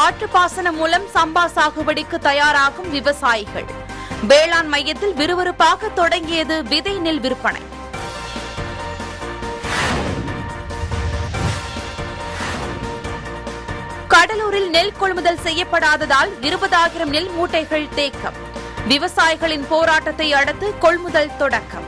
ஆற்றுப்பாசனம் மூலம் சம்பா சாகுபடிக்கு தயாராகும் விவசாயிகள் வேளாண் மையத்தில் விறுவிறுப்பாக தொடங்கியது விதை நெல் விற்பனை கடலூரில் நெல் கொள்முதல் செய்யப்படாததால் இருபதாயிரம் நெல் மூட்டைகள் தேக்கம் விவசாயிகளின் போராட்டத்தை அடுத்து கொள்முதல் தொடக்கம்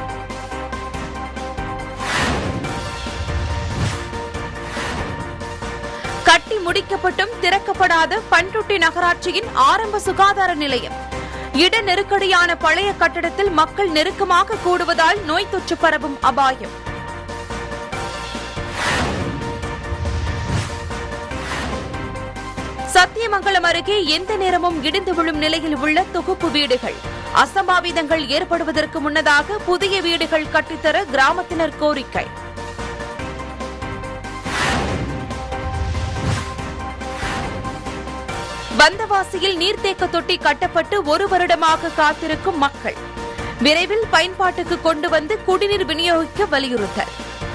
கட்டி முடிக்கப்பட்டும் திறக்கப்படாத பண்ருட்டி நகராட்சியின் ஆரம்ப சுகாதார நிலையம் இட நெருக்கடியான பழைய கட்டடத்தில் மக்கள் நெருக்கமாக கூடுவதால் நோய் தொற்று பரவும் அபாயம் சத்தியமங்கலம் அருகே எந்த நேரமும் இடிந்து விழும் நிலையில் உள்ள தொகுப்பு வீடுகள் அசம்பாவிதங்கள் ஏற்படுவதற்கு முன்னதாக புதிய வீடுகள் கட்டித்தர கிராமத்தினர் கோரிக்கை வந்தவாசியில் நீர்த்தேக்க தொட்டி கட்டப்பட்டு ஒரு வருடமாக காத்திருக்கும் மக்கள் விரைவில் பயன்பாட்டுக்கு கொண்டு வந்து குடிநீர் விநியோகிக்க வலியுறுத்தல்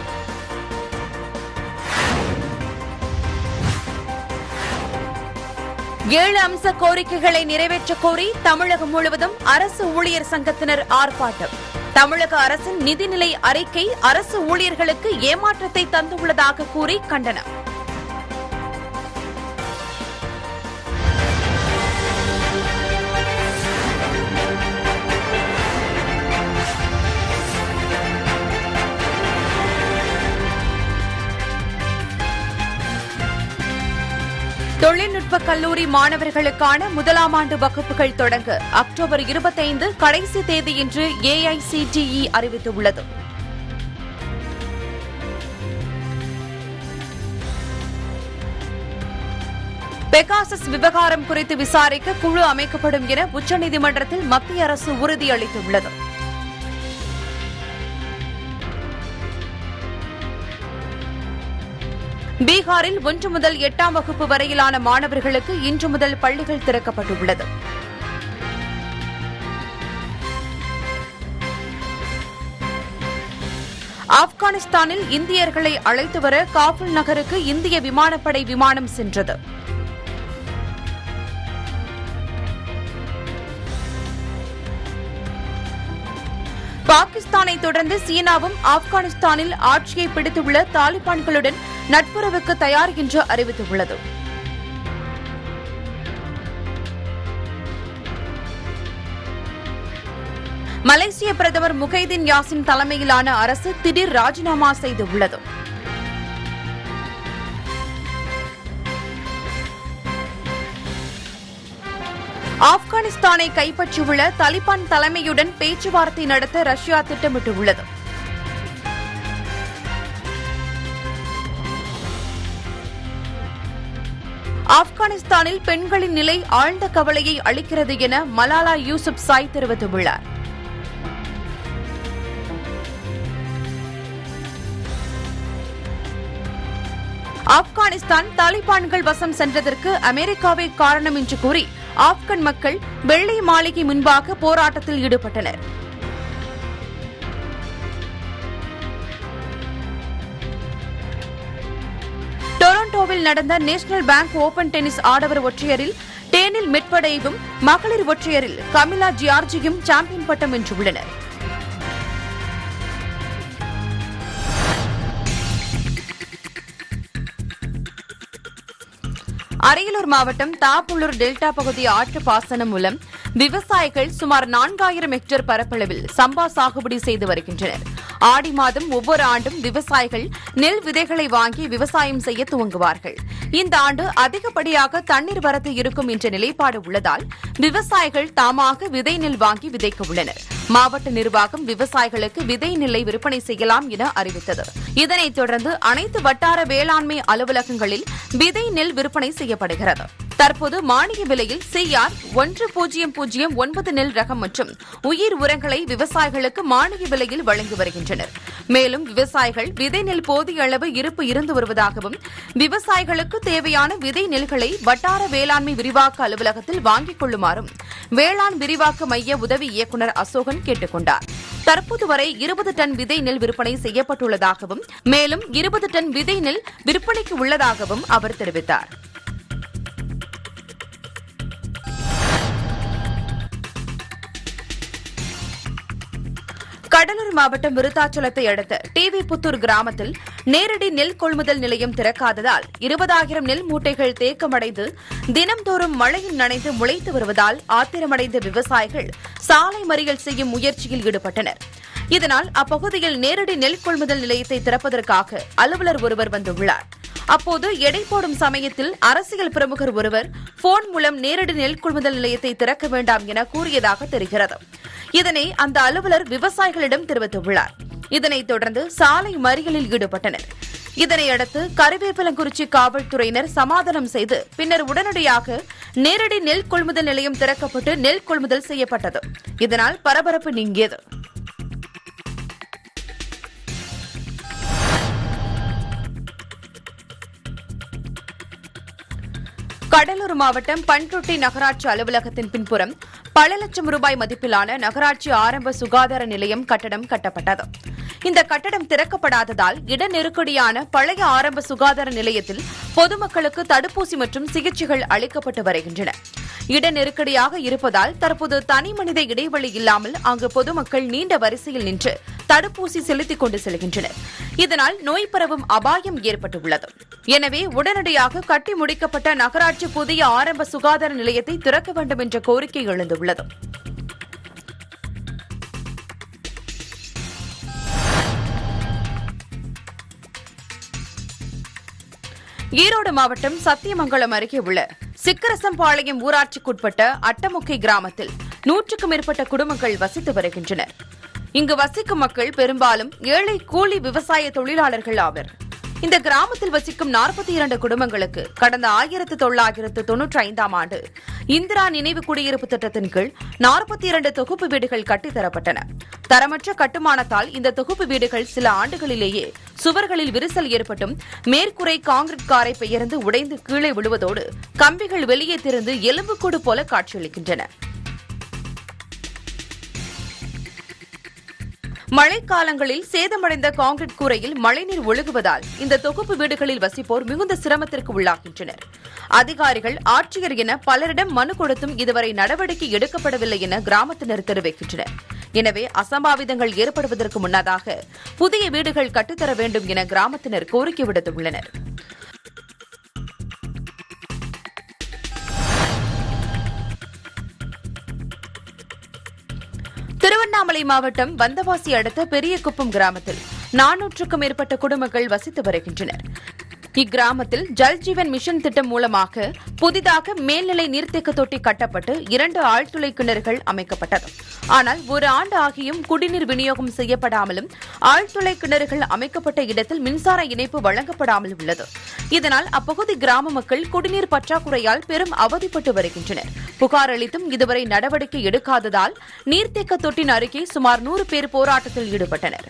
ஏழு அம்ச கோரிக்கைகளை நிறைவேற்றக் கோரி தமிழகம் முழுவதும் அரசு ஊழியர் சங்கத்தினர் ஆர்ப்பாட்டம் தமிழக அரசின் நிதிநிலை அறிக்கை அரசு ஊழியர்களுக்கு ஏமாற்றத்தை தந்துள்ளதாக கூறி கண்டனம் தொழில்நுட்ப கல்லூரி மாணவர்களுக்கான முதலாம் ஆண்டு வகுப்புகள் தொடங்க அக்டோபர் இருபத்தைந்து கடைசி தேதி என்று ஏஐசிடிஇ அறிவித்துள்ளது பெகாசஸ் விவகாரம் குறித்து விசாரிக்க குழு அமைக்கப்படும் என உச்சநீதிமன்றத்தில் மத்திய அரசு உறுதியளித்துள்ளது பீகாரில் ஒன்று முதல் எட்டாம் வகுப்பு வரையிலான மாணவர்களுக்கு இன்று முதல் பள்ளிகள் திறக்கப்பட்டுள்ளது ஆப்கானிஸ்தானில் இந்தியர்களை அழைத்து வர காபூல் நகருக்கு இந்திய விமானப்படை விமானம் சென்றது பாகிஸ்தானை தொடர்ந்து சீனாவும் ஆப்கானிஸ்தானில் ஆட்சியை பிடித்துள்ள தாலிபான்களுடன் நட்புறவுக்கு தயார் என்று அறிவித்துள்ளது மலேசிய பிரதமர் முகைதீன் யாசின் தலைமையிலான அரசு திடீர் ராஜினாமா செய்துள்ளது ஆப்கானிஸ்தானை கைப்பற்றியுள்ள தலிபான் தலைமையுடன் பேச்சுவார்த்தை நடத்த ரஷ்யா திட்டமிட்டுள்ளது ஆப்கானிஸ்தானில் பெண்களின் நிலை ஆழ்ந்த கவலையை அளிக்கிறது என மலாலா யூசுப் சாய் தெரிவித்துள்ளார் ஆப்கானிஸ்தான் தாலிபான்கள் வசம் சென்றதற்கு அமெரிக்காவே காரணம் என்று கூறி ஆப்கன் மக்கள் வெள்ளை மாளிகை முன்பாக போராட்டத்தில் ஈடுபட்டனர் டொரண்டோவில் நடந்த நேஷனல் பேங்க் ஓபன் டென்னிஸ் ஆடவர் ஒற்றையரில் டேனில் மெட்வடேவும் மகளிர் ஒற்றையரில் கமிலா ஜியார்ஜியும் சாம்பியன் பட்டம் வென்றுள்ளனர் அரியலூர் மாவட்டம் தாப்புள்ளூர் டெல்டா பகுதி ஆற்று பாசனம் மூலம் விவசாயிகள் சுமார் நான்காயிரம் ஹெக்டேர் பரப்பளவில் சம்பா சாகுபடி செய்து வருகின்றனர் ஆடி மாதம் ஒவ்வொரு ஆண்டும் விவசாயிகள் நெல் விதைகளை வாங்கி விவசாயம் செய்ய துவங்குவார்கள் இந்த ஆண்டு அதிகப்படியாக தண்ணீர் வரத்து இருக்கும் என்ற நிலைப்பாடு உள்ளதால் விவசாயிகள் தாமாக விதை நெல் வாங்கி விதைக்க உள்ளனர் மாவட்ட நிர்வாகம் விவசாயிகளுக்கு விதை நெல்லை விற்பனை செய்யலாம் என அறிவித்தது இதனைத் தொடர்ந்து அனைத்து வட்டார வேளாண்மை அலுவலகங்களில் விதை நெல் விற்பனை செய்யப்படுகிறது தற்போது மானிய விலையில் சிஆர் ஒன்று பூஜ்ஜியம் பூஜ்ஜியம் ஒன்பது நெல் ரகம் மற்றும் உயிர் உரங்களை விவசாயிகளுக்கு மானிய விலையில் வழங்கி வருகின்றனர் மேலும் விவசாயிகள் விதை நெல் போதிய அளவு இருப்பு இருந்து வருவதாகவும் விவசாயிகளுக்கு தேவையான விதை நெல்களை வட்டார வேளாண்மை விரிவாக்க அலுவலகத்தில் வாங்கிக் கொள்ளுமாறும் வேளாண் விரிவாக்க மைய உதவி இயக்குநர் அசோகன் கேட்டுக் கொண்டார் தற்போது வரை இருபது டன் விதை நெல் விற்பனை செய்யப்பட்டுள்ளதாகவும் மேலும் இருபது டன் விதை நெல் விற்பனைக்கு உள்ளதாகவும் அவர் தெரிவித்தார் கடலூர் மாவட்டம் விருத்தாச்சலத்தை அடுத்த டிவி புத்தூர் கிராமத்தில் நேரடி நெல் கொள்முதல் நிலையம் திறக்காததால் இருபதாயிரம் நெல் மூட்டைகள் தேக்கமடைந்து தினம்தோறும் மழையில் நனைந்து முளைத்து வருவதால் ஆத்திரமடைந்த விவசாயிகள் சாலை மறியல் செய்யும் முயற்சியில் ஈடுபட்டனர் இதனால் அப்பகுதியில் நேரடி நெல் கொள்முதல் நிலையத்தை திறப்பதற்காக அலுவலர் ஒருவர் வந்துள்ளார் அப்போது எடை போடும் சமயத்தில் அரசியல் பிரமுகர் ஒருவர் போன் மூலம் நேரடி நெல் கொள்முதல் நிலையத்தை திறக்க வேண்டாம் என கூறியதாக தெரிகிறது இதனை அந்த அலுவலர் விவசாயிகளிடம் தெரிவித்துள்ளார் இதனைத் தொடர்ந்து சாலை மறியலில் ஈடுபட்டனர் இதனையடுத்து கருவேப்பிலங்குறிச்சி காவல்துறையினர் சமாதானம் செய்து பின்னர் உடனடியாக நேரடி நெல் கொள்முதல் நிலையம் திறக்கப்பட்டு நெல் கொள்முதல் செய்யப்பட்டது இதனால் பரபரப்பு நீங்கியது கடலூர் மாவட்டம் பன்ருட்டி நகராட்சி அலுவலகத்தின் பின்புறம் பல லட்சம் ரூபாய் மதிப்பிலான நகராட்சி ஆரம்ப சுகாதார நிலையம் கட்டடம் கட்டப்பட்டது இந்த கட்டடம் திறக்கப்படாததால் இட நெருக்கடியான பழைய ஆரம்ப சுகாதார நிலையத்தில் பொதுமக்களுக்கு தடுப்பூசி மற்றும் சிகிச்சைகள் அளிக்கப்பட்டு வருகின்றன இட நெருக்கடியாக இருப்பதால் தற்போது தனி மனித இடைவெளி இல்லாமல் அங்கு பொதுமக்கள் நீண்ட வரிசையில் நின்று தடுப்பூசி செலுத்திக் கொண்டு செல்கின்றனர் இதனால் நோய் பரவும் அபாயம் ஏற்பட்டுள்ளது எனவே உடனடியாக கட்டி முடிக்கப்பட்ட நகராட்சி புதிய ஆரம்ப சுகாதார நிலையத்தை திறக்க வேண்டும் என்ற கோரிக்கை எழுந்துள்ளது ஈரோடு மாவட்டம் சத்தியமங்கலம் அருகே உள்ள சிக்கரசம்பாளையம் ஊராட்சிக்குட்பட்ட அட்டமுக்கை கிராமத்தில் நூற்றுக்கும் மேற்பட்ட குடும்பங்கள் வசித்து வருகின்றனர் இங்கு வசிக்கும் மக்கள் பெரும்பாலும் ஏழை கூலி விவசாய தொழிலாளர்கள் ஆவர் இந்த கிராமத்தில் வசிக்கும் நாற்பத்தி இரண்டு குடும்பங்களுக்கு கடந்த ஆயிரத்து தொள்ளாயிரத்து தொன்னூற்றி ஐந்தாம் ஆண்டு இந்திரா நினைவு குடியிருப்பு திட்டத்தின் கீழ் நாற்பத்தி இரண்டு தொகுப்பு வீடுகள் கட்டித்தரப்பட்டன தரமற்ற கட்டுமானத்தால் இந்த தொகுப்பு வீடுகள் சில ஆண்டுகளிலேயே சுவர்களில் விரிசல் ஏற்பட்டும் மேற்கூரை காங்கிரீட் காரை பெயர்ந்து உடைந்து கீழே விழுவதோடு கம்பிகள் வெளியே திறந்து எலும்புக்கூடு போல காட்சியளிக்கின்றன மழைக்காலங்களில் சேதமடைந்த கான்கிரீட் கூரையில் மழைநீர் ஒழுகுவதால் இந்த தொகுப்பு வீடுகளில் வசிப்போர் மிகுந்த சிரமத்திற்கு உள்ளாகின்றனர் அதிகாரிகள் ஆட்சியர் என பலரிடம் மனு கொடுத்தும் இதுவரை நடவடிக்கை எடுக்கப்படவில்லை என கிராமத்தினர் தெரிவிக்கின்றனர் எனவே அசம்பாவிதங்கள் ஏற்படுவதற்கு முன்னதாக புதிய வீடுகள் கட்டித்தர வேண்டும் என கிராமத்தினர் கோரிக்கை விடுத்துள்ளனர் திருவண்ணாமலை மாவட்டம் வந்தவாசி அடுத்த பெரியகுப்பம் கிராமத்தில் நானூற்றுக்கும் மேற்பட்ட குடும்பங்கள் வசித்து வருகின்றனர் இக்கிராமத்தில் ஜல் ஜீவன் மிஷன் திட்டம் மூலமாக புதிதாக மேல்நிலை நீர்த்தேக்க தொட்டி கட்டப்பட்டு இரண்டு ஆழ்துளை கிணறுகள் அமைக்கப்பட்டது ஆனால் ஒரு ஆண்டு ஆகியும் குடிநீர் விநியோகம் செய்யப்படாமலும் ஆழ்துளை கிணறுகள் அமைக்கப்பட்ட இடத்தில் மின்சார இணைப்பு வழங்கப்படாமல் உள்ளது இதனால் அப்பகுதி கிராம மக்கள் குடிநீர் பற்றாக்குறையால் பெரும் அவதிப்பட்டு வருகின்றனர் புகார் அளித்தும் இதுவரை நடவடிக்கை எடுக்காததால் நீர்த்தேக்க தொட்டின் அருகே சுமார் நூறு பேர் போராட்டத்தில் ஈடுபட்டனர்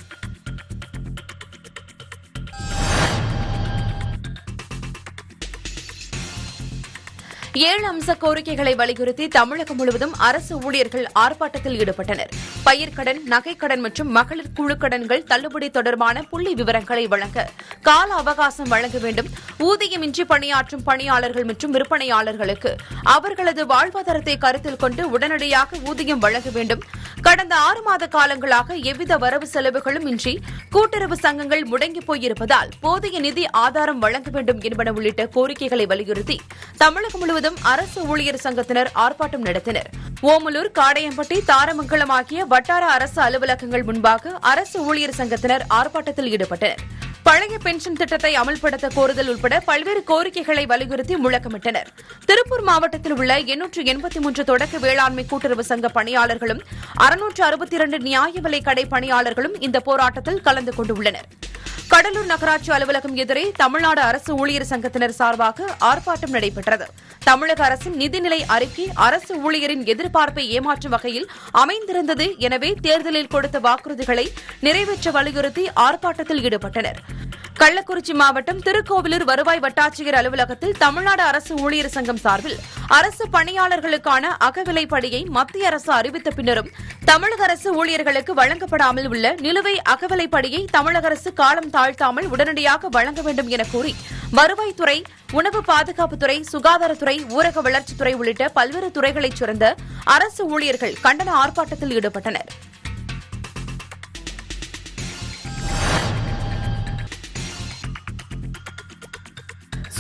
ஏழு அம்ச கோரிக்கைகளை வலியுறுத்தி தமிழகம் முழுவதும் அரசு ஊழியர்கள் ஆர்ப்பாட்டத்தில் ஈடுபட்டனர் பயிர்க்கடன் நகைக்கடன் மற்றும் மகளிர் குழுக்கடன்கள் தள்ளுபடி தொடர்பான புள்ளி விவரங்களை வழங்க கால அவகாசம் வழங்க வேண்டும் ஊதியமின்றி பணியாற்றும் பணியாளர்கள் மற்றும் விற்பனையாளர்களுக்கு அவர்களது வாழ்வாதாரத்தை கருத்தில் கொண்டு உடனடியாக ஊதியம் வழங்க வேண்டும் கடந்த ஆறு மாத காலங்களாக எவ்வித வரவு செலவுகளும் இன்றி கூட்டுறவு சங்கங்கள் முடங்கி போயிருப்பதால் போதிய நிதி ஆதாரம் வழங்க வேண்டும் என்பன உள்ளிட்ட கோரிக்கைகளை வலியுறுத்தி தமிழகம் முழுவதும் அரசு ஊழியர் சங்கத்தினர் ஆர்ப்பாட்டம் நடத்தினர் ஓமலூர் காடையம்பட்டி தாரமங்கலம் ஆகிய வட்டார அரசு அலுவலகங்கள் முன்பாக அரசு ஊழியர் சங்கத்தினர் ஆர்ப்பாட்டத்தில் ஈடுபட்டனர் பழைய பென்ஷன் திட்டத்தை அமல்படுத்த கோருதல் உட்பட பல்வேறு கோரிக்கைகளை வலியுறுத்தி முழக்கமிட்டனர் திருப்பூர் மாவட்டத்தில் உள்ள எண்ணூற்று எண்பத்தி மூன்று தொடக்க வேளாண்மை கூட்டுறவு சங்க பணியாளர்களும் அறுநூற்று அறுபத்தி இரண்டு நியாய விலை கடை பணியாளர்களும் இந்த போராட்டத்தில் கலந்து கொண்டுள்ளனர் கடலூர் நகராட்சி அலுவலகம் எதிரே தமிழ்நாடு அரசு ஊழியர் சங்கத்தினர் சார்பாக ஆர்ப்பாட்டம் நடைபெற்றது தமிழக அரசின் நிதிநிலை அறிக்கை அரசு ஊழியரின் எதிர்பார்ப்பை ஏமாற்றும் வகையில் அமைந்திருந்தது எனவே தேர்தலில் கொடுத்த வாக்குறுதிகளை நிறைவேற்ற வலியுறுத்தி ஆர்ப்பாட்டத்தில் ஈடுபட்டனர் கள்ளக்குறிச்சி மாவட்டம் திருக்கோவிலூர் வருவாய் வட்டாட்சியர் அலுவலகத்தில் தமிழ்நாடு அரசு ஊழியர் சங்கம் சார்பில் அரசு பணியாளர்களுக்கான அகவிலைப்படியை மத்திய அரசு அறிவித்த பின்னரும் தமிழக அரசு ஊழியர்களுக்கு வழங்கப்படாமல் உள்ள நிலுவை அகவிலைப்படியை தமிழக அரசு காலம் தாழ்த்தாமல் உடனடியாக வழங்க வேண்டும் என கூறி வருவாய்த்துறை உணவு பாதுகாப்புத்துறை சுகாதாரத்துறை ஊரக வளர்ச்சித்துறை உள்ளிட்ட பல்வேறு துறைகளைச் சேர்ந்த அரசு ஊழியர்கள் கண்டன ஆர்ப்பாட்டத்தில் ஈடுபட்டனர்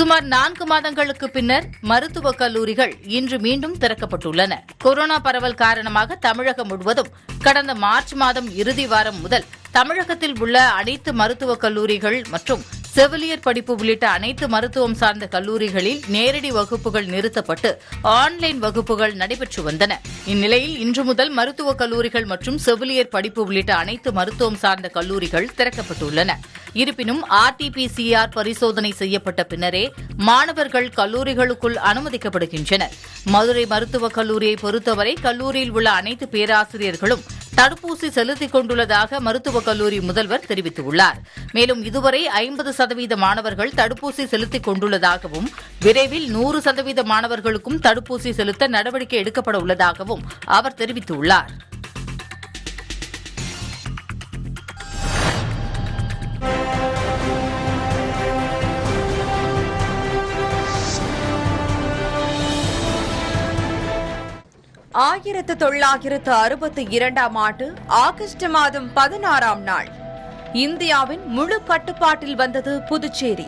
சுமார் நான்கு மாதங்களுக்கு பின்னர் மருத்துவக் கல்லூரிகள் இன்று மீண்டும் திறக்கப்பட்டுள்ளன கொரோனா பரவல் காரணமாக தமிழகம் முழுவதும் கடந்த மார்ச் மாதம் இறுதி வாரம் முதல் தமிழகத்தில் உள்ள அனைத்து மருத்துவக் கல்லூரிகள் மற்றும் செவிலியர் படிப்பு உள்ளிட்ட அனைத்து மருத்துவம் சார்ந்த கல்லூரிகளில் நேரடி வகுப்புகள் நிறுத்தப்பட்டு ஆன்லைன் வகுப்புகள் நடைபெற்று வந்தன இந்நிலையில் இன்று முதல் மருத்துவக் கல்லூரிகள் மற்றும் செவிலியர் படிப்பு உள்ளிட்ட அனைத்து மருத்துவம் சார்ந்த கல்லூரிகள் திறக்கப்பட்டுள்ளன இருப்பினும் ஆர்டிபிசிஆர் பரிசோதனை செய்யப்பட்ட பின்னரே மாணவர்கள் கல்லூரிகளுக்குள் அனுமதிக்கப்படுகின்றனர் மதுரை மருத்துவக் கல்லூரியை பொறுத்தவரை கல்லூரியில் உள்ள அனைத்து பேராசிரியர்களும் தடுப்பூசி செலுத்திக் கொண்டுள்ளதாக மருத்துவக் கல்லூரி முதல்வர் தெரிவித்துள்ளார் மேலும் இதுவரை ஐம்பது சதவீத மாணவர்கள் தடுப்பூசி செலுத்திக் கொண்டுள்ளதாகவும் விரைவில் நூறு சதவீத மாணவர்களுக்கும் தடுப்பூசி செலுத்த நடவடிக்கை எடுக்கப்பட உள்ளதாகவும் அவர் தெரிவித்துள்ளார் ஆயிரத்து தொள்ளாயிரத்து அறுபத்தி இரண்டாம் ஆண்டு ஆகஸ்ட் மாதம் பதினாறாம் நாள் இந்தியாவின் முழு கட்டுப்பாட்டில் வந்தது புதுச்சேரி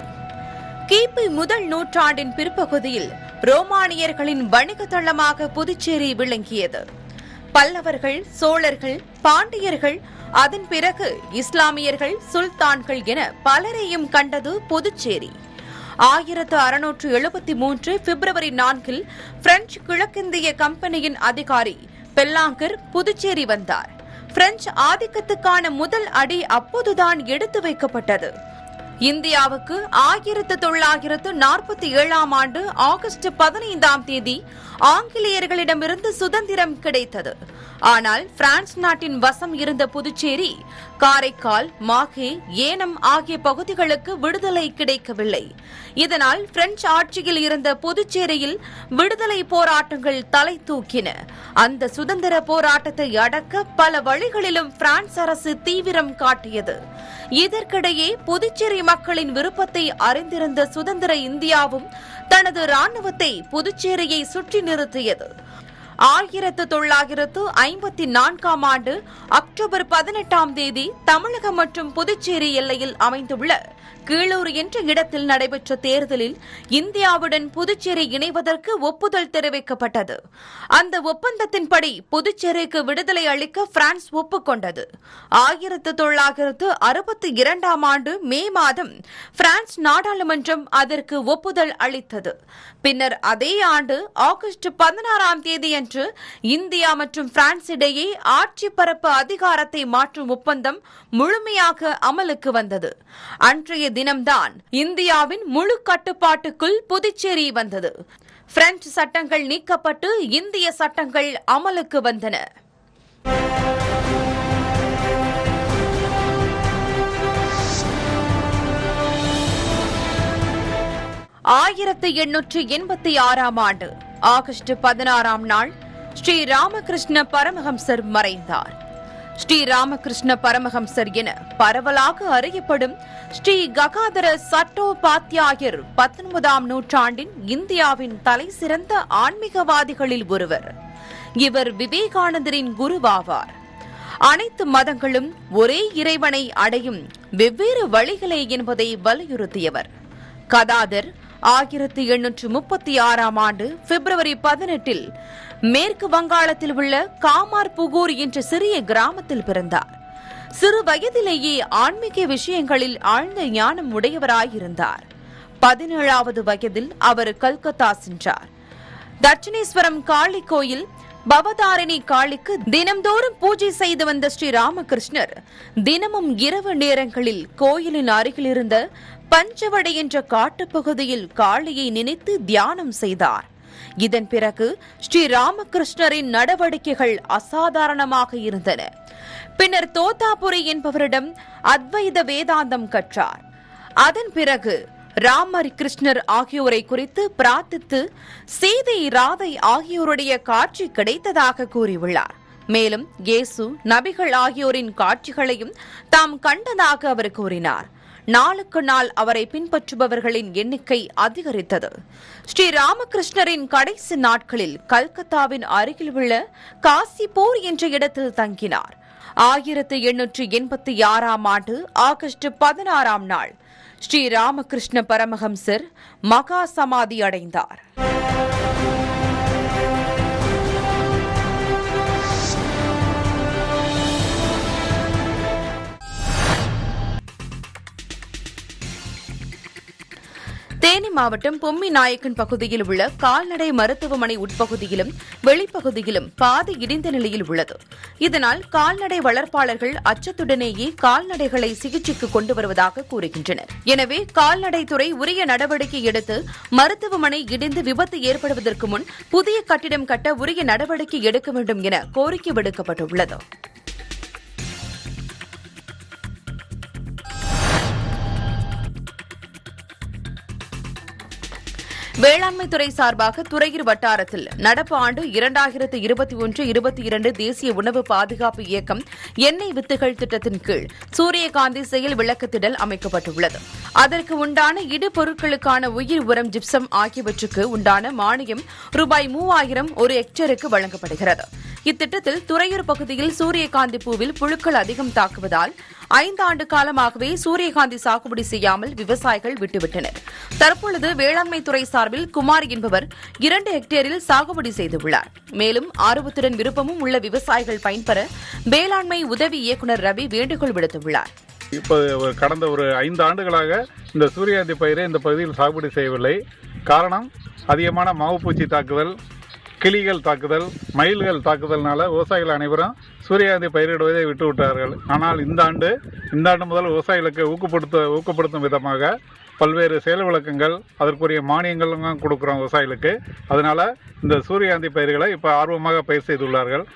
கிபி முதல் நூற்றாண்டின் பிற்பகுதியில் ரோமானியர்களின் வணிக தளமாக புதுச்சேரி விளங்கியது பல்லவர்கள் சோழர்கள் பாண்டியர்கள் அதன் பிறகு இஸ்லாமியர்கள் சுல்தான்கள் என பலரையும் கண்டது புதுச்சேரி ஆயிரத்து அறுநூற்று எழுபத்தி மூன்று பிப்ரவரி நான்கில் பிரெஞ்சு கிழக்கிந்திய கம்பெனியின் அதிகாரி பெல்லாங்கர் புதுச்சேரி வந்தார் பிரெஞ்சு ஆதிக்கத்துக்கான முதல் அடி அப்போதுதான் எடுத்து வைக்கப்பட்டது இந்தியாவுக்கு ஆயிரத்து தொள்ளாயிரத்து நாற்பத்தி ஏழாம் ஆண்டு ஆகஸ்ட் பதினைந்தாம் தேதி ஆங்கிலேயர்களிடமிருந்து சுதந்திரம் கிடைத்தது ஆனால் பிரான்ஸ் நாட்டின் வசம் இருந்த புதுச்சேரி காரைக்கால் மாஹே ஏனம் ஆகிய பகுதிகளுக்கு விடுதலை கிடைக்கவில்லை இதனால் பிரெஞ்சு ஆட்சியில் இருந்த புதுச்சேரியில் விடுதலை போராட்டங்கள் தலை தூக்கின அந்த சுதந்திர போராட்டத்தை அடக்க பல வழிகளிலும் பிரான்ஸ் அரசு தீவிரம் காட்டியது இதற்கிடையே புதுச்சேரி மக்களின் விருப்பத்தை அறிந்திருந்த சுதந்திர இந்தியாவும் தனது ராணுவத்தை புதுச்சேரியை சுற்றி நிறுத்தியது ஆயிரத்து தொள்ளாயிரத்து ஐம்பத்தி நான்காம் ஆண்டு அக்டோபர் பதினெட்டாம் தேதி தமிழகம் மற்றும் புதுச்சேரி எல்லையில் அமைந்துள்ள கீழூர் என்ற இடத்தில் நடைபெற்ற தேர்தலில் இந்தியாவுடன் புதுச்சேரி இணைவதற்கு ஒப்புதல் தெரிவிக்கப்பட்டது அந்த ஒப்பந்தத்தின்படி புதுச்சேரிக்கு விடுதலை அளிக்க பிரான்ஸ் ஒப்புக்கொண்டது ஆயிரத்து தொள்ளாயிரத்து அறுபத்தி இரண்டாம் ஆண்டு மே மாதம் பிரான்ஸ் நாடாளுமன்றம் அதற்கு ஒப்புதல் அளித்தது பின்னர் அதே ஆண்டு ஆகஸ்ட் பதினாறாம் தேதியன்று இந்தியா மற்றும் பிரான்ஸ் இடையே ஆட்சி பரப்பு அதிகாரத்தை மாற்றும் ஒப்பந்தம் முழுமையாக அமலுக்கு வந்தது அன்றைய தினம்தான் இந்தியாவின் முழு கட்டுப்பாட்டுக்குள் புதுச்சேரி வந்தது பிரெஞ்சு சட்டங்கள் நீக்கப்பட்டு இந்திய சட்டங்கள் அமலுக்கு வந்தன ஆயிரத்து எண்ணூற்று எண்பத்தி ஆறாம் ஆண்டு ஆகஸ்ட் பதினாறாம் நாள் ஸ்ரீ ராமகிருஷ்ண பரமஹம்சர் மறைந்தார் ஸ்ரீ ராமகிருஷ்ண பரமஹம்சர் என பரவலாக அறியப்படும் ஸ்ரீ ககாதர சட்டோபாத்யாயர் பத்தொன்பதாம் நூற்றாண்டின் இந்தியாவின் தலைசிறந்த ஆன்மீகவாதிகளில் ஒருவர் இவர் விவேகானந்தரின் குருவாவார் அனைத்து மதங்களும் ஒரே இறைவனை அடையும் வெவ்வேறு வழிகளே என்பதை வலியுறுத்தியவர் கதாதர் ஆயிரத்தி எண்ணூற்று முப்பத்தி ஆறாம் ஆண்டு பிப்ரவரி பதினெட்டில் மேற்கு வங்காளத்தில் உள்ள காமார் புகூர் என்ற சிறிய கிராமத்தில் பிறந்தார் சிறு வயதிலேயே ஆன்மீக விஷயங்களில் ஆழ்ந்த ஞானம் உடையவராயிருந்தார் பதினேழாவது வயதில் அவர் கல்கத்தா சென்றார் தட்சிணேஸ்வரம் காளி கோயில் பவதாரிணி காளிக்கு தினம்தோறும் பூஜை செய்து வந்த ஸ்ரீ ராமகிருஷ்ணர் தினமும் இரவு நேரங்களில் கோயிலின் அருகில் இருந்த பஞ்சவடை என்ற காட்டுப்பகுதியில் காளியை நினைத்து தியானம் செய்தார் இதன் பிறகு ஸ்ரீ ராமகிருஷ்ணரின் நடவடிக்கைகள் அசாதாரணமாக இருந்தன பின்னர் தோத்தாபுரி என்பவரிடம் அத்வைத வேதாந்தம் கற்றார் அதன் பிறகு ராமர் கிருஷ்ணர் ஆகியோரை குறித்து பிரார்த்தித்து சீதை ராதை ஆகியோருடைய காட்சி கிடைத்ததாக கூறியுள்ளார் மேலும் இயேசு நபிகள் ஆகியோரின் காட்சிகளையும் தாம் கண்டதாக அவர் கூறினார் நாளுக்கு நாள் அவரை பின்பற்றுபவர்களின் எண்ணிக்கை அதிகரித்தது ஸ்ரீ ராமகிருஷ்ணரின் கடைசி நாட்களில் கல்கத்தாவின் அருகில் உள்ள காசிபூர் என்ற இடத்தில் தங்கினார் ஆயிரத்து எண்ணூற்று எண்பத்தி ஆறாம் ஆண்டு ஆகஸ்ட் பதினாறாம் நாள் ஸ்ரீ ராமகிருஷ்ண பரமஹம்சர் மகா சமாதி அடைந்தார் தேனி மாவட்டம் பொம்மி நாயக்கன் பகுதியில் உள்ள கால்நடை மருத்துவமனை உட்பகுதியிலும் வெளிப்பகுதியிலும் பாதி இடிந்த நிலையில் உள்ளது இதனால் கால்நடை வளர்ப்பாளர்கள் அச்சத்துடனேயே கால்நடைகளை சிகிச்சைக்கு கொண்டு வருவதாக கூறுகின்றனர் எனவே கால்நடைத்துறை உரிய நடவடிக்கை எடுத்து மருத்துவமனை இடிந்து விபத்து ஏற்படுவதற்கு முன் புதிய கட்டிடம் கட்ட உரிய நடவடிக்கை எடுக்க வேண்டும் என கோரிக்கை விடுக்கப்பட்டுள்ளது வேளாண்மை துறை சார்பாக துறையூர் வட்டாரத்தில் நடப்பு ஆண்டு இரண்டாயிரத்து இருபத்தி ஒன்று இருபத்தி இரண்டு தேசிய உணவு பாதுகாப்பு இயக்கம் எண்ணெய் வித்துகள் திட்டத்தின் கீழ் சூரியகாந்தி செயல் விளக்கத்திடல் அமைக்கப்பட்டுள்ளது அதற்கு உண்டான இடுபொருட்களுக்கான உயிர் உரம் ஜிப்சம் ஆகியவற்றுக்கு உண்டான மானியம் ரூபாய் மூவாயிரம் ஒரு ஹெக்டேருக்கு வழங்கப்படுகிறது இத்திட்டத்தில் துறையூர் பகுதியில் சூரியகாந்தி பூவில் புழுக்கள் அதிகம் தாக்குவதால் ஐந்தாண்டு காலமாகவே சூரியகாந்தி சாகுபடி செய்யாமல் விவசாயிகள் விட்டுவிட்டனர் தற்பொழுது வேளாண்மை துறை சார்பில் குமார் என்பவர் இரண்டு ஹெக்டேரில் சாகுபடி செய்துள்ளார் மேலும் ஆர்வத்துடன் விருப்பமும் உள்ள விவசாயிகள் பயன்பெற வேளாண்மை உதவி இயக்குநர் ரவி வேண்டுகோள் விடுத்துள்ளார் இப்போ ஒரு கடந்த ஒரு ஐந்து ஆண்டுகளாக இந்த சூரியகாந்தி பயிரை இந்த பகுதியில் சாகுபடி செய்யவில்லை காரணம் அதிகமான மாவுப்பூச்சி தாக்குதல் கிளிகள் தாக்குதல் மயில்கள் தாக்குதல்னால விவசாயிகள் அனைவரும் சூரியகாந்தி பயிரிடுவதை விட்டு விட்டார்கள் ஆனால் இந்த ஆண்டு இந்த ஆண்டு முதல் விவசாயிகளுக்கு ஊக்கப்படுத்த ஊக்கப்படுத்தும் விதமாக பல்வேறு செயல் விளக்கங்கள் அதற்குரிய மானியங்களும் கொடுக்குறோம் விவசாயிகளுக்கு அதனால இந்த சூரியகாந்தி பயிர்களை இப்போ ஆர்வமாக பயிர் செய்துள்ளார்கள்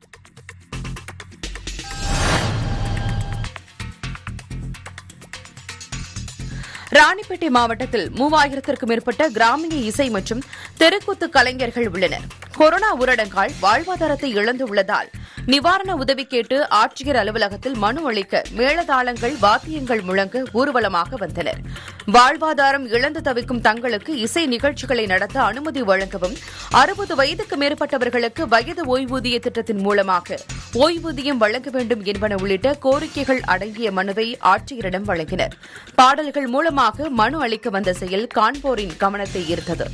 ராணிப்பேட்டை மாவட்டத்தில் மூவாயிரத்திற்கும் மேற்பட்ட கிராமிய இசை மற்றும் தெருக்கூத்து கலைஞர்கள் உள்ளனர் கொரோனா ஊரடங்கால் வாழ்வாதாரத்தை இழந்துள்ளதால் நிவாரண உதவி கேட்டு ஆட்சியர் அலுவலகத்தில் மனு அளிக்க மேளதாளங்கள் வாத்தியங்கள் முழங்க ஊர்வலமாக வந்தனர் வாழ்வாதாரம் இழந்து தவிக்கும் தங்களுக்கு இசை நிகழ்ச்சிகளை நடத்த அனுமதி வழங்கவும் அறுபது வயதுக்கு மேற்பட்டவர்களுக்கு வயது ஓய்வூதிய திட்டத்தின் மூலமாக ஓய்வூதியம் வழங்க வேண்டும் என்பன உள்ளிட்ட கோரிக்கைகள் அடங்கிய மனுவை ஆட்சியரிடம் வழங்கினர் பாடல்கள் மூலமாக மனு அளிக்க வந்த செயல் காண்போரின் கவனத்தை ஈர்த்தது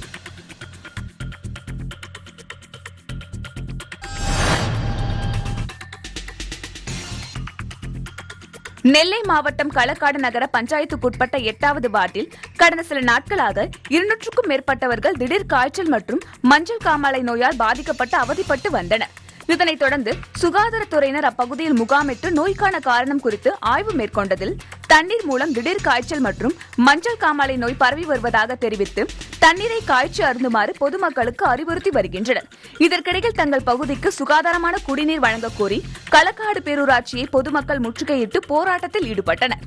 நெல்லை மாவட்டம் களக்காடு நகர பஞ்சாயத்துக்குட்பட்ட எட்டாவது வார்டில் கடந்த சில நாட்களாக இருநூற்றுக்கும் மேற்பட்டவர்கள் திடீர் காய்ச்சல் மற்றும் மஞ்சள் காமாலை நோயால் பாதிக்கப்பட்டு அவதிப்பட்டு வந்தனர் இதனைத் தொடர்ந்து சுகாதாரத்துறையினர் அப்பகுதியில் முகாமிட்டு நோய்க்கான காரணம் குறித்து ஆய்வு மேற்கொண்டதில் தண்ணீர் மூலம் திடீர் காய்ச்சல் மற்றும் மஞ்சள் காமாலை நோய் பரவி வருவதாக தெரிவித்து தண்ணீரை காய்ச்சி அருந்துமாறு பொதுமக்களுக்கு அறிவுறுத்தி வருகின்றனர் இதற்கிடையில் தங்கள் பகுதிக்கு சுகாதாரமான குடிநீர் வழங்கக் கோரி களக்காடு பேரூராட்சியை பொதுமக்கள் முற்றுகையிட்டு போராட்டத்தில் ஈடுபட்டனர்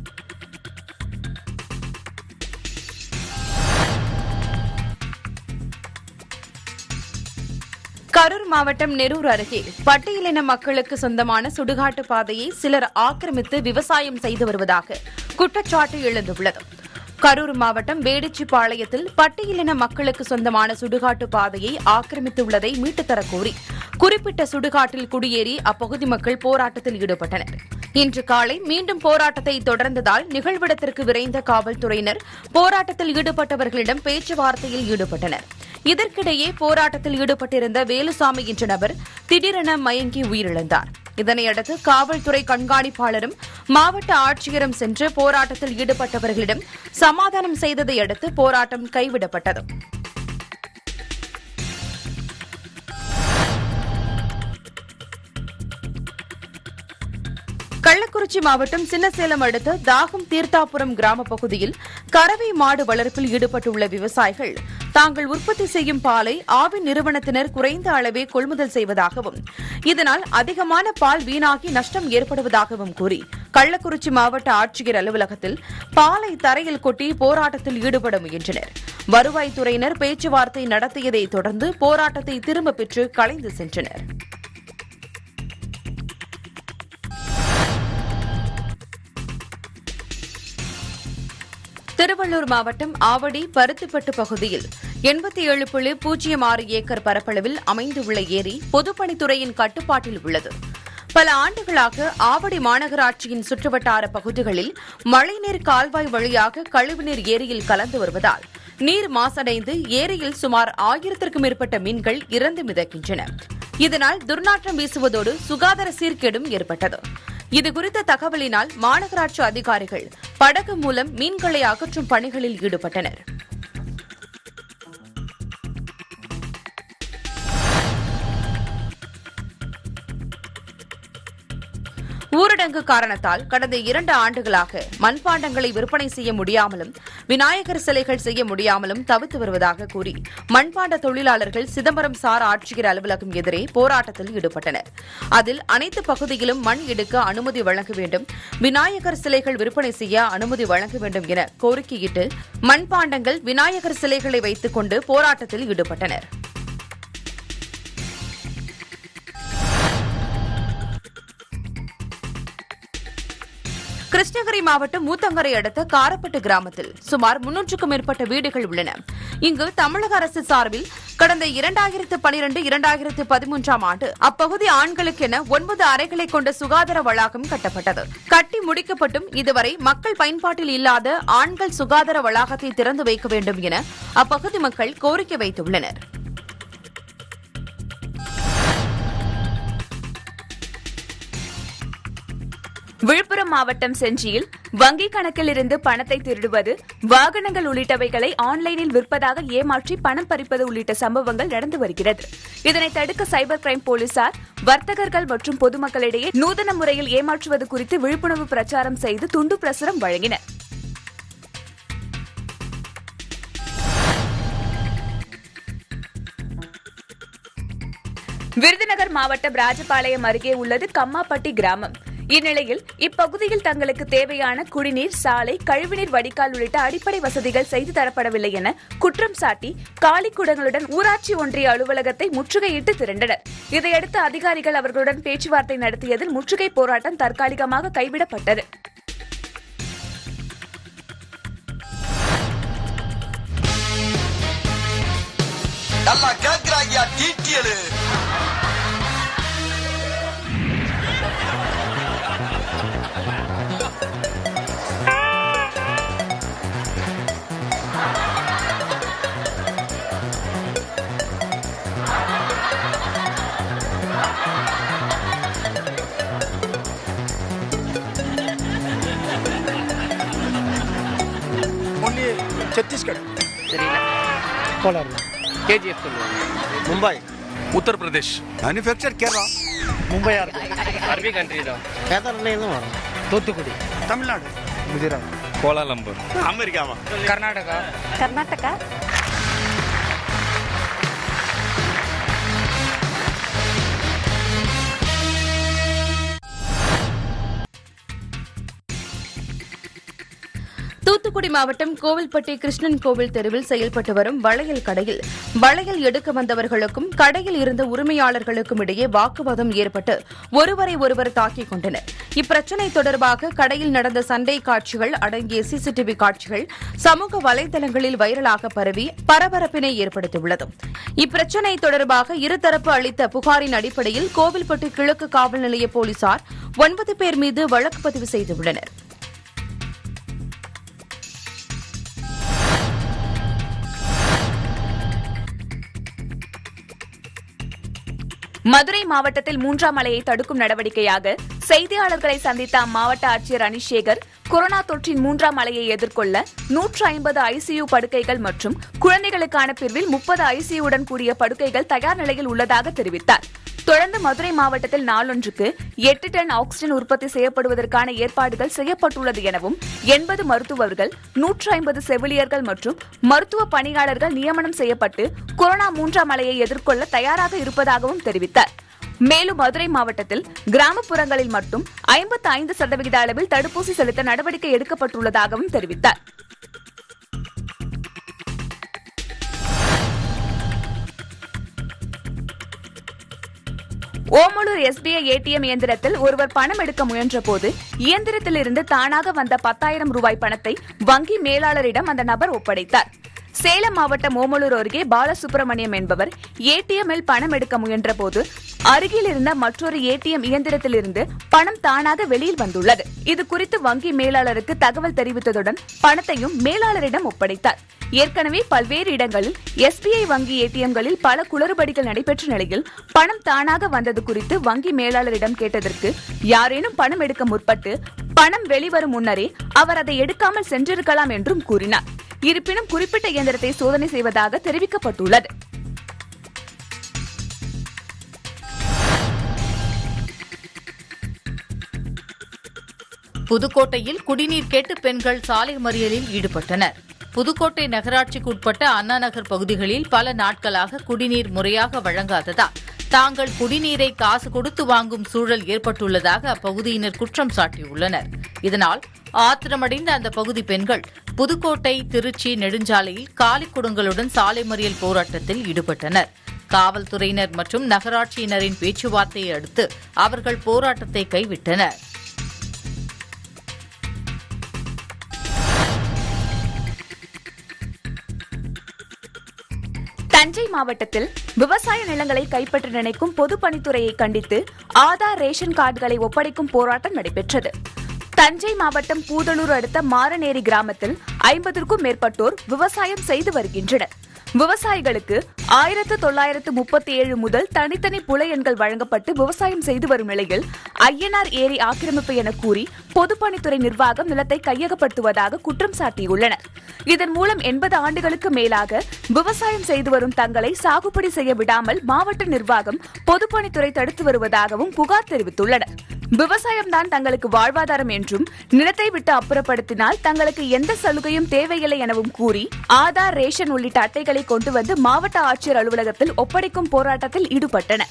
கரூர் மாவட்டம் நெரூர் அருகே பட்டியலின மக்களுக்கு சொந்தமான சுடுகாட்டு பாதையை சிலர் ஆக்கிரமித்து விவசாயம் செய்து வருவதாக குற்றச்சாட்டு எழுந்துள்ளது கரூர் மாவட்டம் வேடிச்சிபாளையத்தில் பட்டியலின மக்களுக்கு சொந்தமான சுடுகாட்டு பாதையை ஆக்கிரமித்துள்ளதை மீட்டுத் தரக் கோரி குறிப்பிட்ட சுடுகாட்டில் குடியேறி அப்பகுதி மக்கள் போராட்டத்தில் ஈடுபட்டனர் இன்று காலை மீண்டும் போராட்டத்தை தொடர்ந்ததால் நிகழ்விடத்திற்கு விரைந்த காவல்துறையினர் போராட்டத்தில் ஈடுபட்டவர்களிடம் பேச்சுவார்த்தையில் ஈடுபட்டனர் இதற்கிடையே போராட்டத்தில் ஈடுபட்டிருந்த வேலுசாமி என்ற நபர் திடீரென மயங்கி உயிரிழந்தார் இதனையடுத்து காவல்துறை கண்காணிப்பாளரும் மாவட்ட ஆட்சியரும் சென்று போராட்டத்தில் ஈடுபட்டவர்களிடம் சமாதானம் செய்ததை அடுத்து போராட்டம் கைவிடப்பட்டது கள்ளக்குறிச்சி மாவட்டம் சின்னசேலம் அடுத்த தாகம் தீர்த்தாபுரம் கிராம பகுதியில் கறவை மாடு வளர்ப்பில் ஈடுபட்டுள்ள விவசாயிகள் தாங்கள் உற்பத்தி செய்யும் பாலை ஆவின் நிறுவனத்தினர் குறைந்த அளவே கொள்முதல் செய்வதாகவும் இதனால் அதிகமான பால் வீணாகி நஷ்டம் ஏற்படுவதாகவும் கூறி கள்ளக்குறிச்சி மாவட்ட ஆட்சியர் அலுவலகத்தில் பாலை தரையில் கொட்டி போராட்டத்தில் ஈடுபட முயன்றனர் வருவாய்த்துறையினர் பேச்சுவார்த்தை நடத்தியதை தொடர்ந்து போராட்டத்தை திரும்பப் பெற்று கலைந்து சென்றனர் திருவள்ளூர் மாவட்டம் ஆவடி பருத்திப்பட்டு பகுதியில் எண்பத்தி ஏழு புள்ளி பூஜ்ஜியம் ஆறு ஏக்கர் பரப்பளவில் அமைந்துள்ள ஏரி பொதுப்பணித்துறையின் கட்டுப்பாட்டில் உள்ளது பல ஆண்டுகளாக ஆவடி மாநகராட்சியின் சுற்றுவட்டார பகுதிகளில் மழைநீர் கால்வாய் வழியாக கழிவுநீர் ஏரியில் கலந்து வருவதால் நீர் மாசடைந்து ஏரியில் சுமார் ஆயிரத்திற்கும் மேற்பட்ட மீன்கள் இறந்து மிதக்கின்றன இதனால் துர்நாற்றம் வீசுவதோடு சுகாதார சீர்கேடும் ஏற்பட்டது இதுகுறித்த தகவலினால் மாநகராட்சி அதிகாரிகள் படகு மூலம் மீன்களை அகற்றும் பணிகளில் ஈடுபட்டனர் ஊரடங்கு காரணத்தால் கடந்த இரண்டு ஆண்டுகளாக மண்பாண்டங்களை விற்பனை செய்ய முடியாமலும் விநாயகர் சிலைகள் செய்ய முடியாமலும் தவித்து வருவதாக கூறி மண்பாண்ட தொழிலாளர்கள் சிதம்பரம் சார் ஆட்சியர் அலுவலகம் எதிரே போராட்டத்தில் ஈடுபட்டனர் அதில் அனைத்து பகுதியிலும் மண் எடுக்க அனுமதி வழங்க வேண்டும் விநாயகர் சிலைகள் விற்பனை செய்ய அனுமதி வழங்க வேண்டும் என கோரிக்கையிட்டு மண்பாண்டங்கள் விநாயகர் சிலைகளை வைத்துக் கொண்டு போராட்டத்தில் ஈடுபட்டனர் கிருஷ்ணகிரி மாவட்டம் மூத்தங்கரை அடுத்த காரப்பட்டு கிராமத்தில் சுமார் முன்னூற்றுக்கும் மேற்பட்ட வீடுகள் உள்ளன இங்கு தமிழக அரசு சார்பில் கடந்த இரண்டாயிரத்து பனிரெண்டு இரண்டாயிரத்து பதிமூன்றாம் ஆண்டு அப்பகுதி ஆண்களுக்கென ஒன்பது அறைகளை கொண்ட சுகாதார வளாகம் கட்டப்பட்டது கட்டி முடிக்கப்பட்டும் இதுவரை மக்கள் பயன்பாட்டில் இல்லாத ஆண்கள் சுகாதார வளாகத்தை திறந்து வைக்க வேண்டும் என அப்பகுதி மக்கள் கோரிக்கை வைத்துள்ளனர் விழுப்புரம் மாவட்டம் செஞ்சியில் வங்கி கணக்கில் இருந்து பணத்தை திருடுவது வாகனங்கள் உள்ளிட்டவைகளை ஆன்லைனில் விற்பதாக ஏமாற்றி பணம் பறிப்பது உள்ளிட்ட சம்பவங்கள் நடந்து வருகிறது இதனை தடுக்க சைபர் கிரைம் போலீசார் வர்த்தகர்கள் மற்றும் பொதுமக்களிடையே நூதன முறையில் ஏமாற்றுவது குறித்து விழிப்புணர்வு பிரச்சாரம் செய்து துண்டு பிரசுரம் வழங்கினர் விருதுநகர் மாவட்டம் ராஜபாளையம் அருகே உள்ளது கம்மாப்பட்டி கிராமம் இந்நிலையில் இப்பகுதியில் தங்களுக்கு தேவையான குடிநீர் சாலை கழிவுநீர் வடிகால் உள்ளிட்ட அடிப்படை வசதிகள் செய்து தரப்படவில்லை என குற்றம் சாட்டி காலிக்குடங்களுடன் ஊராட்சி ஒன்றிய அலுவலகத்தை முற்றுகையிட்டு திரண்டனர் இதையடுத்து அதிகாரிகள் அவர்களுடன் பேச்சுவார்த்தை நடத்தியதில் முற்றுகை போராட்டம் தற்காலிகமாக கைவிடப்பட்டது நல்லா கேக்குறாங்கயா டீட்டியலு ஒன்லி சத்தீஸ்கர் தெரியல கோலார் கேஜிஎஃப் சொல்லுவாங்க மும்பை உத்தரப்பிரதேஷ் மேனுஃபேக்சர் கேரளா மும்பையா இருக்கும் அரபி கண்ட்ரி தான் கேதார்லேருந்து வரும் தூத்துக்குடி தமிழ்நாடு குஜராத் கோலாலம்பூர் அமெரிக்காவா கர்நாடகா கர்நாடகா தூத்துக்குடி மாவட்டம் கோவில்பட்டி கிருஷ்ணன் கோவில் தெருவில் செயல்பட்டு வரும் வளையல் கடையில் வளையல் எடுக்க வந்தவர்களுக்கும் கடையில் இருந்த உரிமையாளர்களுக்கும் இடையே வாக்குவாதம் ஏற்பட்டு ஒருவரை ஒருவர் தாக்கிக் கொண்டனர் இப்பிரச்சினை தொடர்பாக கடையில் நடந்த சண்டை காட்சிகள் அடங்கிய சிசிடிவி காட்சிகள் சமூக வலைதளங்களில் வைரலாக பரவி பரபரப்பினை ஏற்படுத்தியுள்ளது இப்பிரச்சினை தொடர்பாக இருதரப்பு அளித்த புகாரின் அடிப்படையில் கோவில்பட்டி கிழக்கு காவல் நிலைய போலீசார் ஒன்பது பேர் மீது வழக்கு பதிவு செய்துள்ளனர் மதுரை மாவட்டத்தில் மூன்றாம் அலையை தடுக்கும் நடவடிக்கையாக செய்தியாளர்களை சந்தித்த அம்மாவட்ட ஆட்சியர் அனிஷேகர் கொரோனா தொற்றின் மூன்றாம் அலையை எதிர்கொள்ள நூற்று ஐம்பது ஐசியு படுக்கைகள் மற்றும் குழந்தைகளுக்கான பிரிவில் முப்பது ஐசியுடன் கூடிய படுக்கைகள் தயார் நிலையில் உள்ளதாக தெரிவித்தார் தொடர்ந்து மதுரை மாவட்டத்தில் நாளொன்றுக்கு எட்டு டன் ஆக்ஸிஜன் உற்பத்தி செய்யப்படுவதற்கான ஏற்பாடுகள் செய்யப்பட்டுள்ளது எனவும் எண்பது மருத்துவர்கள் நூற்று ஐம்பது செவிலியர்கள் மற்றும் மருத்துவ பணியாளர்கள் நியமனம் செய்யப்பட்டு கொரோனா மூன்றாம் அலையை எதிர்கொள்ள தயாராக இருப்பதாகவும் தெரிவித்தார் மேலும் மதுரை மாவட்டத்தில் கிராமப்புறங்களில் மட்டும் ஐம்பத்து ஐந்து சதவிகித அளவில் தடுப்பூசி செலுத்த நடவடிக்கை எடுக்கப்பட்டுள்ளதாகவும் தெரிவித்தார் ஓமலூர் எஸ்பிஐ ஏடிஎம் இயந்திரத்தில் ஒருவர் பணம் எடுக்க முயன்றபோது இயந்திரத்திலிருந்து தானாக வந்த பத்தாயிரம் ரூபாய் பணத்தை வங்கி மேலாளரிடம் அந்த நபர் ஒப்படைத்தார் சேலம் மாவட்டம் ஓமலூர் அருகே பாலசுப்ரமணியம் என்பவர் ஏடிஎம்மில் பணம் எடுக்க முயன்றபோது அருகில் இருந்த மற்றொரு ஏடிஎம் இயந்திரத்திலிருந்து பணம் தானாக வெளியில் வந்துள்ளது இது குறித்து வங்கி மேலாளருக்கு தகவல் தெரிவித்ததுடன் பணத்தையும் மேலாளரிடம் ஒப்படைத்தார் ஏற்கனவே பல்வேறு இடங்களில் எஸ்பிஐ வங்கி ஏடிஎம்களில் பல குளறுபடிகள் நடைபெற்ற நிலையில் பணம் தானாக வந்தது குறித்து வங்கி மேலாளரிடம் கேட்டதற்கு யாரேனும் பணம் எடுக்க முற்பட்டு பணம் வெளிவரும் முன்னரே அவர் அதை எடுக்காமல் சென்றிருக்கலாம் என்றும் கூறினார் இருப்பினும் குறிப்பிட்ட இயந்திரத்தை சோதனை செய்வதாக தெரிவிக்கப்பட்டுள்ளது புதுக்கோட்டையில் குடிநீர் கேட்டு பெண்கள் சாலை மறியலில் ஈடுபட்டனர் புதுக்கோட்டை நகராட்சிக்கு உட்பட்ட அண்ணா நகர் பகுதிகளில் பல நாட்களாக குடிநீர் முறையாக வழங்காததால் தாங்கள் குடிநீரை காசு கொடுத்து வாங்கும் சூழல் ஏற்பட்டுள்ளதாக அப்பகுதியினர் குற்றம் சாட்டியுள்ளனர் இதனால் ஆத்திரமடைந்த அந்த பகுதி பெண்கள் புதுக்கோட்டை திருச்சி நெடுஞ்சாலையில் காலி குடங்களுடன் சாலை மறியல் போராட்டத்தில் ஈடுபட்டனர் காவல்துறையினர் மற்றும் நகராட்சியினரின் பேச்சுவார்த்தையை அடுத்து அவர்கள் போராட்டத்தை கைவிட்டனர் தஞ்சை மாவட்டத்தில் விவசாய நிலங்களை கைப்பற்ற நினைக்கும் பொதுப்பணித்துறையை கண்டித்து ஆதார் ரேஷன் கார்டுகளை ஒப்படைக்கும் போராட்டம் நடைபெற்றது தஞ்சை மாவட்டம் பூதலூர் அடுத்த மாரநேரி கிராமத்தில் ஐம்பதற்கும் மேற்பட்டோர் விவசாயம் செய்து வருகின்றனர் விவசாயிகளுக்கு ஆயிரத்து தொள்ளாயிரத்து முப்பத்தி ஏழு முதல் தனித்தனி புல எண்கள் வழங்கப்பட்டு விவசாயம் செய்து வரும் நிலையில் ஐயனார் ஏரி ஆக்கிரமிப்பு என கூறி பொதுப்பணித்துறை நிர்வாகம் நிலத்தை கையகப்படுத்துவதாக குற்றம் சாட்டியுள்ளனர் இதன் மூலம் எண்பது ஆண்டுகளுக்கு மேலாக விவசாயம் செய்து வரும் தங்களை சாகுபடி செய்ய விடாமல் மாவட்ட நிர்வாகம் பொதுப்பணித்துறை தடுத்து வருவதாகவும் புகார் தெரிவித்துள்ளனர் விவசாயம்தான் தங்களுக்கு வாழ்வாதாரம் என்றும் நிலத்தை விட்டு அப்புறப்படுத்தினால் தங்களுக்கு எந்த சலுகையும் தேவையில்லை எனவும் கூறி ஆதார் ரேஷன் உள்ளிட்ட அட்டைகளை கொண்டு வந்து மாவட்ட ஆட்சியர் அலுவலகத்தில் ஒப்படைக்கும் போராட்டத்தில் ஈடுபட்டனர்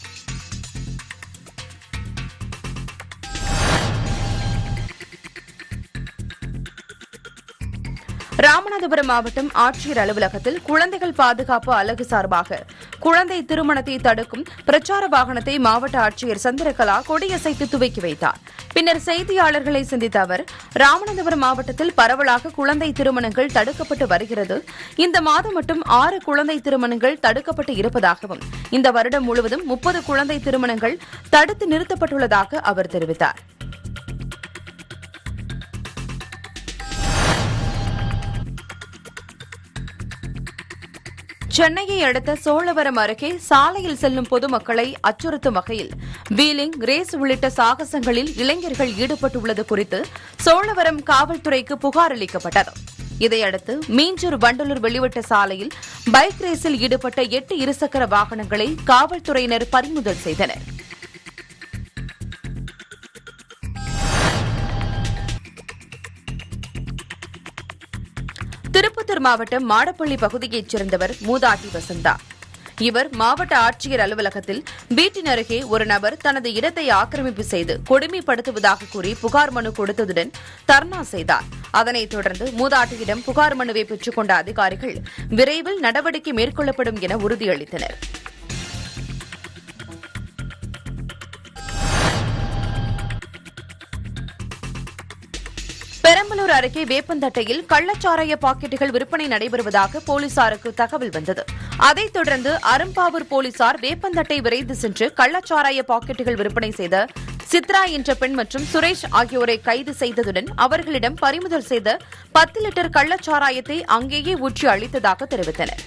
ராமநாதபுரம் மாவட்டம் ஆட்சியர் அலுவலகத்தில் குழந்தைகள் பாதுகாப்பு அலகு சார்பாக குழந்தை திருமணத்தை தடுக்கும் பிரச்சார வாகனத்தை மாவட்ட ஆட்சியர் சந்திரகலா கொடியசைத்து துவக்கி வைத்தார் பின்னர் செய்தியாளர்களை சந்தித்த அவர் ராமநாதபுரம் மாவட்டத்தில் பரவலாக குழந்தை திருமணங்கள் தடுக்கப்பட்டு வருகிறது இந்த மாதம் மட்டும் ஆறு குழந்தை திருமணங்கள் தடுக்கப்பட்டு இருப்பதாகவும் இந்த வருடம் முழுவதும் முப்பது குழந்தை திருமணங்கள் தடுத்து நிறுத்தப்பட்டுள்ளதாக அவர் தெரிவித்தார் சென்னையை அடுத்த சோழவரம் அருகே சாலையில் செல்லும் பொதுமக்களை அச்சுறுத்தும் வகையில் வீலிங் ரேஸ் உள்ளிட்ட சாகசங்களில் இளைஞர்கள் ஈடுபட்டுள்ளது குறித்து சோழவரம் காவல்துறைக்கு புகார் அளிக்கப்பட்டது இதையடுத்து மீஞ்சூர் வண்டலூர் வெளிவட்ட சாலையில் பைக் ரேஸில் ஈடுபட்ட எட்டு இருசக்கர வாகனங்களை காவல்துறையினர் பறிமுதல் செய்தனர் திருப்பத்தூர் மாவட்டம் மாடப்பள்ளி பகுதியைச் சேர்ந்தவர் மூதாட்டி வசந்தா இவர் மாவட்ட ஆட்சியர் அலுவலகத்தில் வீட்டின் அருகே ஒரு நபர் தனது இடத்தை ஆக்கிரமிப்பு செய்து கொடுமைப்படுத்துவதாக கூறி புகார் மனு கொடுத்ததுடன் தர்ணா செய்தார் அதனைத் தொடர்ந்து மூதாட்டியிடம் புகார் மனுவை பெற்றுக் கொண்ட அதிகாரிகள் விரைவில் நடவடிக்கை மேற்கொள்ளப்படும் என உறுதியளித்தனர் பெரம்பலூர் அருகே வேப்பந்தட்டையில் கள்ளச்சாராய பாக்கெட்டுகள் விற்பனை நடைபெறுவதாக போலீசாருக்கு தகவல் வந்தது அதைத் தொடர்ந்து அரும்பாவூர் போலீசார் வேப்பந்தட்டை விரைந்து சென்று கள்ளச்சாராய பாக்கெட்டுகள் விற்பனை செய்த சித்ரா என்ற பெண் மற்றும் சுரேஷ் ஆகியோரை கைது செய்ததுடன் அவர்களிடம் பறிமுதல் செய்த பத்து லிட்டர் கள்ளச்சாராயத்தை அங்கேயே ஊற்றி அளித்ததாக தெரிவித்தனர்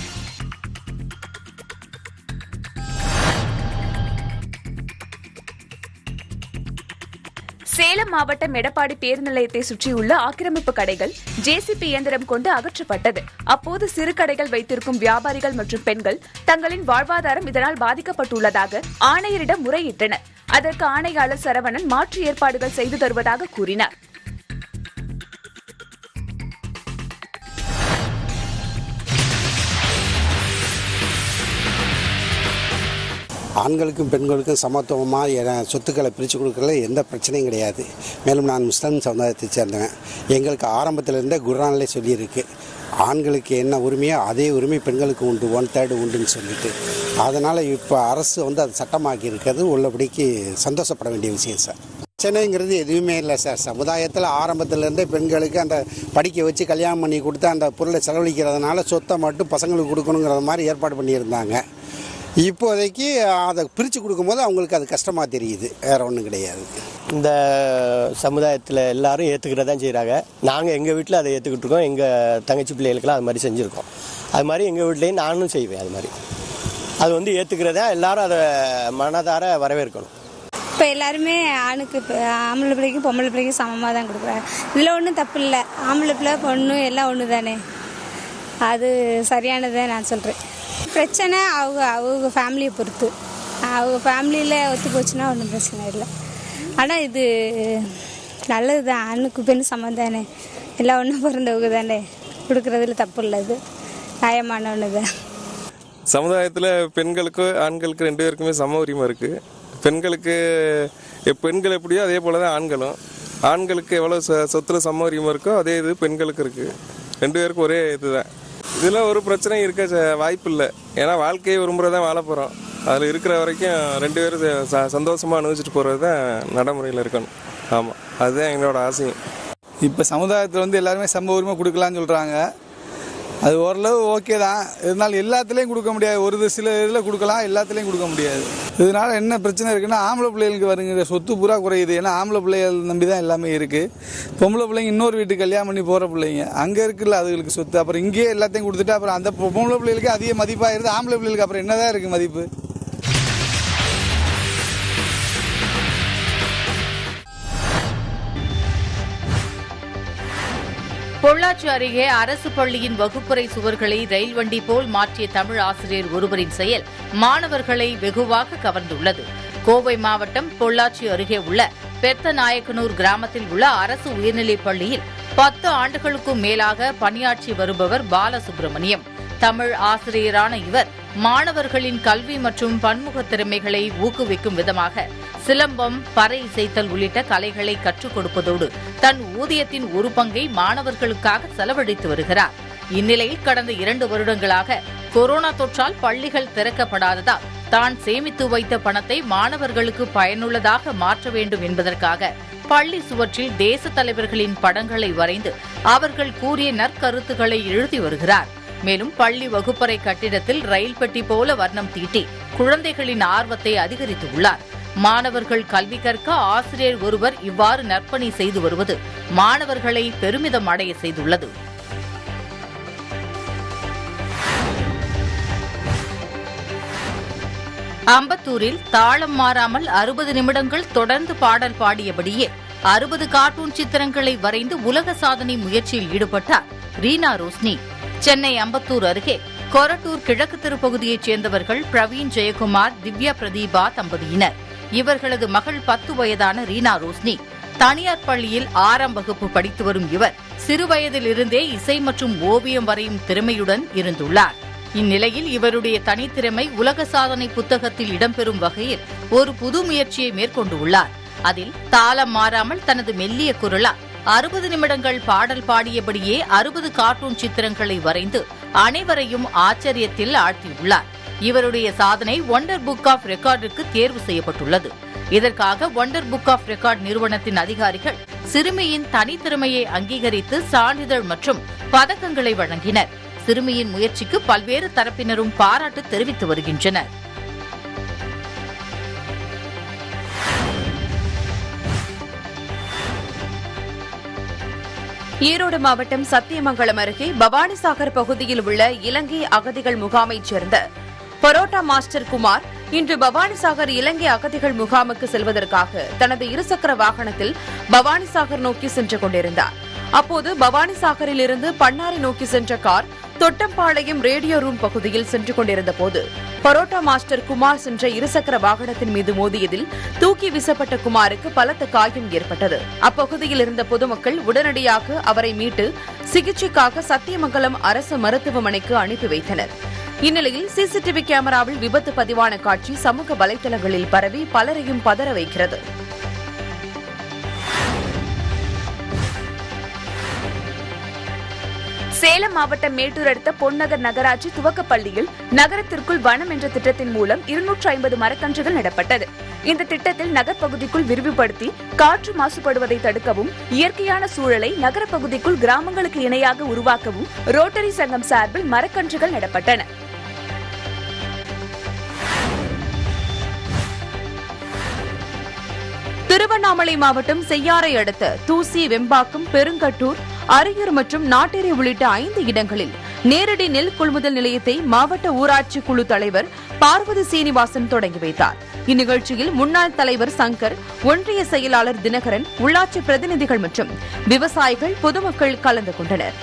சேலம் மாவட்டம் எடப்பாடி பேருந்து நிலையத்தை சுற்றியுள்ள ஆக்கிரமிப்பு கடைகள் ஜேசிபி இயந்திரம் கொண்டு அகற்றப்பட்டது அப்போது சிறு கடைகள் வைத்திருக்கும் வியாபாரிகள் மற்றும் பெண்கள் தங்களின் வாழ்வாதாரம் இதனால் பாதிக்கப்பட்டுள்ளதாக ஆணையரிடம் முறையிட்டனர் அதற்கு ஆணையாளர் சரவணன் மாற்று ஏற்பாடுகள் செய்து தருவதாக கூறினார் ஆண்களுக்கும் பெண்களுக்கும் சமத்துவமாக என- சொத்துக்களை பிரித்து கொடுக்கறதுல எந்த பிரச்சனையும் கிடையாது மேலும் நான் முஸ்லிம் சமுதாயத்தை சேர்ந்தவன் எங்களுக்கு ஆரம்பத்திலிருந்தே குர்ஆனிலே சொல்லியிருக்கு ஆண்களுக்கு என்ன உரிமையோ அதே உரிமை பெண்களுக்கு உண்டு ஒன் தேர்டு உண்டுன்னு சொல்லிட்டு அதனால் இப்போ அரசு வந்து அது சட்டமாக்கி இருக்கிறது உள்ளபடிக்கு சந்தோஷப்பட வேண்டிய விஷயம் சார் பிரச்சனைங்கிறது எதுவுமே இல்லை சார் சமுதாயத்தில் ஆரம்பத்திலேருந்தே பெண்களுக்கு அந்த படிக்க வச்சு கல்யாணம் பண்ணி கொடுத்து அந்த பொருளை செலவழிக்கிறதுனால சொத்தை மட்டும் பசங்களுக்கு கொடுக்கணுங்கிற மாதிரி ஏற்பாடு பண்ணியிருந்தாங்க இப்போதைக்கு அதை பிரித்து கொடுக்கும்போது அவங்களுக்கு அது கஷ்டமாக தெரியுது வேற ஒன்றும் கிடையாது இந்த சமுதாயத்தில் எல்லாரும் ஏற்றுக்கிட்ட தான் செய்கிறாங்க நாங்கள் எங்கள் வீட்டில் அதை ஏற்றுக்கிட்டு இருக்கோம் எங்கள் தங்கச்சி பிள்ளைகளுக்கெல்லாம் அது மாதிரி செஞ்சுருக்கோம் அது மாதிரி எங்கள் வீட்லேயும் நானும் செய்வேன் அது மாதிரி அது வந்து ஏற்றுக்கிறதா எல்லாரும் அதை மனதார வரவேற்கணும் இப்போ எல்லாருமே ஆணுக்கு இப்போ ஆம்பளை பிள்ளைக்கும் பொம்பளை பிள்ளைக்கும் சமமாக தான் கொடுக்குறாங்க இதில் ஒன்றும் தப்பு இல்லை ஆம்பளை பிள்ளை பொண்ணு எல்லாம் ஒன்று தானே அது சரியானதை நான் சொல்கிறேன் பிரச்சனை அவங்க அவங்க ஃபேமிலியை பொறுத்து அவங்க ஃபேமிலியில் ஒத்து போச்சுன்னா ஒன்றும் பிரச்சனை இல்லை ஆனால் இது நல்லது தான் ஆணுக்கு பெண் சமம் தானே எல்லாம் ஒன்று பிறந்தவங்க தானே கொடுக்குறதுல தப்பு இல்லை இது நியாயமான ஒன்று தான் சமுதாயத்தில் பெண்களுக்கு ஆண்களுக்கு ரெண்டு பேருக்குமே சம உரிமை இருக்குது பெண்களுக்கு எப் பெண்கள் எப்படியோ அதே போல தான் ஆண்களும் ஆண்களுக்கு எவ்வளோ சொ சொத்துல சம உரிமை இருக்கோ அதே இது பெண்களுக்கு இருக்குது ரெண்டு பேருக்கும் ஒரே இதுதான் இதில் ஒரு பிரச்சனை இருக்க ச- வாய்ப்பு இல்லை ஏன்னா வாழ்க்கையை ஒரு முறை தான் வாழ போகிறோம் அதில் இருக்கிற வரைக்கும் ரெண்டு பேரும் ச- ச- சந்தோஷமா அனுபவிச்சுட்டு போகிறது தான் நடைமுறையில் இருக்கணும் ஆமாம் அதுதான் எங்களோட ஆசையும் இப்போ சமுதாயத்தில் வந்து எல்லாருமே சம உரிமை கொடுக்கலான்னு சொல்கிறாங்க அது ஓரளவு ஓகே தான் இருந்தாலும் எல்லாத்துலேயும் கொடுக்க முடியாது ஒரு இது சில இதில் கொடுக்கலாம் எல்லாத்துலேயும் கொடுக்க முடியாது இதனால என்ன பிரச்சனை இருக்குன்னா ஆம்பளை பிள்ளைகளுக்கு வருங்கிற சொத்து பூரா குறையுது ஏன்னா ஆம்பளை பிள்ளைகள் நம்பி தான் எல்லாமே இருக்குது பொம்பளை பிள்ளைங்க இன்னொரு வீட்டுக்கு கல்யாணம் பண்ணி போகிற பிள்ளைங்க அங்கே இருக்குல்ல அதுகளுக்கு சொத்து அப்புறம் இங்கேயே எல்லாத்தையும் கொடுத்துட்டு அப்புறம் அந்த பொம்பளை பிள்ளைகளுக்கு அதிக மதிப்பாயிருது ஆம்பளை பிள்ளைகளுக்கு அப்புறம் என்னதான் இருக்குது மதிப்பு பொள்ளாச்சி அருகே அரசு பள்ளியின் வகுப்பறை சுவர்களை ரயில் வண்டி போல் மாற்றிய தமிழ் ஆசிரியர் ஒருவரின் செயல் மாணவர்களை வெகுவாக கவர்ந்துள்ளது கோவை மாவட்டம் பொள்ளாச்சி அருகே உள்ள பெத்தநாயக்கனூர் கிராமத்தில் உள்ள அரசு உயர்நிலைப் பள்ளியில் பத்து ஆண்டுகளுக்கும் மேலாக பணியாற்றி வருபவர் பாலசுப்ரமணியம் தமிழ் ஆசிரியரான இவர் மாணவர்களின் கல்வி மற்றும் பன்முக திறமைகளை ஊக்குவிக்கும் விதமாக சிலம்பம் பறை இசைத்தல் உள்ளிட்ட கலைகளை கற்றுக் கொடுப்பதோடு தன் ஊதியத்தின் ஒரு பங்கை மாணவர்களுக்காக செலவழித்து வருகிறார் இந்நிலையில் கடந்த இரண்டு வருடங்களாக கொரோனா தொற்றால் பள்ளிகள் திறக்கப்படாததால் தான் சேமித்து வைத்த பணத்தை மாணவர்களுக்கு பயனுள்ளதாக மாற்ற வேண்டும் என்பதற்காக பள்ளி சுவற்றில் தேச தலைவர்களின் படங்களை வரைந்து அவர்கள் கூறிய நற்கருத்துக்களை எழுதி வருகிறார் மேலும் பள்ளி வகுப்பறை கட்டிடத்தில் ரயில் பெட்டி போல வர்ணம் தீட்டி குழந்தைகளின் ஆர்வத்தை அதிகரித்துள்ளார் மாணவர்கள் கல்வி கற்க ஆசிரியர் ஒருவர் இவ்வாறு நற்பணி செய்து வருவது மாணவர்களை பெருமிதம் அடைய செய்துள்ளது அம்பத்தூரில் தாளம் மாறாமல் அறுபது நிமிடங்கள் தொடர்ந்து பாடல் பாடியபடியே அறுபது கார்ட்டூன் சித்திரங்களை வரைந்து உலக சாதனை முயற்சியில் ஈடுபட்டார் ரீனா ரோஸ்னி சென்னை அம்பத்தூர் அருகே கொரட்டூர் கிழக்கு தெருப்பகுதியைச் சேர்ந்தவர்கள் பிரவீன் ஜெயக்குமார் திவ்யா பிரதீபா தம்பதியினர் இவர்களது மகள் பத்து வயதான ரீனா ரோஸ்னி தனியார் பள்ளியில் ஆறாம் வகுப்பு படித்து வரும் இவர் சிறுவயதிலிருந்தே இசை மற்றும் ஓவியம் வரையும் திறமையுடன் இருந்துள்ளார் இந்நிலையில் இவருடைய தனித்திறமை உலக சாதனை புத்தகத்தில் இடம்பெறும் வகையில் ஒரு புது முயற்சியை மேற்கொண்டுள்ளார் அதில் தாளம் மாறாமல் தனது மெல்லிய குரலால் அறுபது நிமிடங்கள் பாடல் பாடியபடியே அறுபது கார்ட்டூன் சித்திரங்களை வரைந்து அனைவரையும் ஆச்சரியத்தில் ஆழ்த்தியுள்ளார் இவருடைய சாதனை ஒண்டர் புக் ஆஃப் ரெக்கார்டுக்கு தேர்வு செய்யப்பட்டுள்ளது இதற்காக ஒண்டர் புக் ஆஃப் ரெக்கார்ட் நிறுவனத்தின் அதிகாரிகள் சிறுமியின் தனித்திறமையை அங்கீகரித்து சான்றிதழ் மற்றும் பதக்கங்களை வழங்கினர் சிறுமியின் முயற்சிக்கு பல்வேறு தரப்பினரும் பாராட்டு தெரிவித்து வருகின்றனர் ஈரோடு மாவட்டம் சத்தியமங்கலம் அருகே பவானிசாகர் பகுதியில் உள்ள இலங்கை அகதிகள் முகாமைச் சேர்ந்த பரோட்டா மாஸ்டர் குமார் இன்று பவானிசாகர் இலங்கை அகதிகள் முகாமுக்கு செல்வதற்காக தனது இருசக்கர வாகனத்தில் பவானிசாகர் நோக்கி சென்று கொண்டிருந்தார் அப்போது பவானிசாகரில் இருந்து பன்னாரி நோக்கி சென்ற கார் தொட்டம்பாளையம் ரேடியோ ரூம் பகுதியில் சென்று கொண்டிருந்த போது பரோட்டா மாஸ்டர் குமார் சென்ற இருசக்கர வாகனத்தின் மீது மோதியதில் தூக்கி வீசப்பட்ட குமாருக்கு பலத்த காயம் ஏற்பட்டது அப்பகுதியில் இருந்த பொதுமக்கள் உடனடியாக அவரை மீட்டு சிகிச்சைக்காக சத்தியமங்கலம் அரசு மருத்துவமனைக்கு அனுப்பி வைத்தனர் இந்நிலையில் சிசிடிவி கேமராவில் விபத்து பதிவான காட்சி சமூக வலைதளங்களில் பரவி பலரையும் பதற வைக்கிறது சேலம் மாவட்டம் மேட்டூர் அடுத்த பொன்னகர் நகராட்சி துவக்கப் பள்ளியில் நகரத்திற்குள் வனம் என்ற திட்டத்தின் மூலம் இருநூற்று ஐம்பது மரக்கன்றுகள் நடப்பட்டது இந்த திட்டத்தில் நகர்ப்பகுதிக்குள் விரிவுபடுத்தி காற்று மாசுபடுவதை தடுக்கவும் இயற்கையான சூழலை நகரப்பகுதிக்குள் கிராமங்களுக்கு இணையாக உருவாக்கவும் ரோட்டரி சங்கம் சார்பில் மரக்கன்றுகள் நடப்பட்டன திருவண்ணாமலை மாவட்டம் செய்யாறை அடுத்த தூசி வெம்பாக்கம் பெருங்கட்டூர் அரியூர் மற்றும் நாட்டேரி உள்ளிட்ட ஐந்து இடங்களில் நேரடி நெல் கொள்முதல் நிலையத்தை மாவட்ட ஊராட்சி குழு தலைவர் பார்வதி சீனிவாசன் தொடங்கி வைத்தார் இந்நிகழ்ச்சியில் முன்னாள் தலைவர் சங்கர் ஒன்றிய செயலாளர் தினகரன் உள்ளாட்சி பிரதிநிதிகள் மற்றும் விவசாயிகள் பொதுமக்கள் கலந்து கொண்டனர்